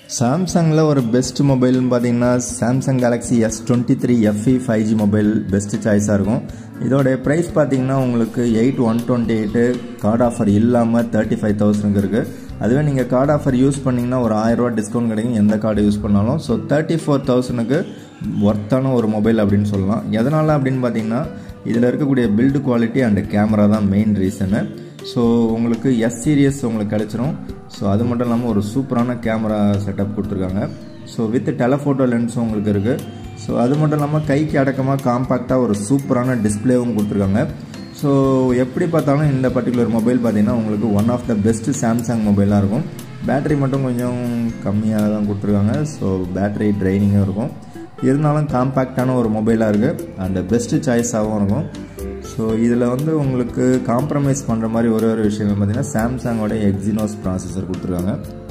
சாம்சங்கில் ஒரு பெஸ்ட் மொபைல்னு பார்த்தீங்கன்னா Samsung Galaxy S twenty three FE five G mobile best சாய்ஸாக இருக்கும் இதோடைய ப்ரைஸ் பார்த்தீங்கன்னா உங்களுக்கு eight one twenty eight card offer இல்லாமல் தேர்ட்டி ஃபைவ் தௌசண்ட்க்கு இருக்குது அதுவே நீங்கள் கார்டு ஆஃபர் யூஸ் பண்ணிங்கன்னா ஒரு ஆயிரரூவா டிஸ்கவுண்ட் கிடைக்கும் எந்த கார்டு யூஸ் பண்ணாலும் ஸோ தேர்ட்டி ஃபோர் தௌசண்ட்க்கு ஒர்த்தான ஒரு மொபைல் அப்படின்னு சொல்லலாம் எதனால் அப்படின்னு பார்த்தீங்கன்னா இதில் இருக்கக்கூடிய பில்டு குவாலிட்டி அண்ட் கேமரா தான் மெயின் ரீசனு ஸோ உங்களுக்கு எஸ் சீரியஸ் உங்களுக்கு கிடச்சிரும் ஸோ அது மட்டும் இல்லாமல் ஒரு சூப்பரான கேமரா செட்டப் கொடுத்துருக்காங்க ஸோ வித் டெலஃபோட்டோ லென்ஸும் உங்களுக்கு இருக்குது ஸோ அது மட்டும் இல்லாமல் கைக்கு அடக்கமாக காம்பேக்டாக ஒரு சூப்பரான டிஸ்பிளேவும் கொடுத்துருக்காங்க ஸோ எப்படி பார்த்தாலும் இந்த பர்டிகுலர் மொபைல் பார்த்தீங்கன்னா உங்களுக்கு one of the best Samsung மொபைலாக இருக்கும் பேட்டரி மட்டும் கொஞ்சம் கம்மியாக தான் கொடுத்துருக்காங்க ஸோ பேட்டரி ட்ரைனிங்கும் இருக்கும் இருந்தாலும் காம்பேக்டான ஒரு மொபைலாக இருக்குது அண்ட் பெஸ்ட்டு சாய்ஸாகவும் இருக்கும் ஸோ இதில் வந்து உங்களுக்கு காம்ப்ரமைஸ் பண்ணுற மாதிரி ஒரே ஒரு விஷயம் பார்த்தீங்கன்னா சாம்சங்கோட எக்ஸினோஸ் ப்ராசஸர் கொடுத்துருக்காங்க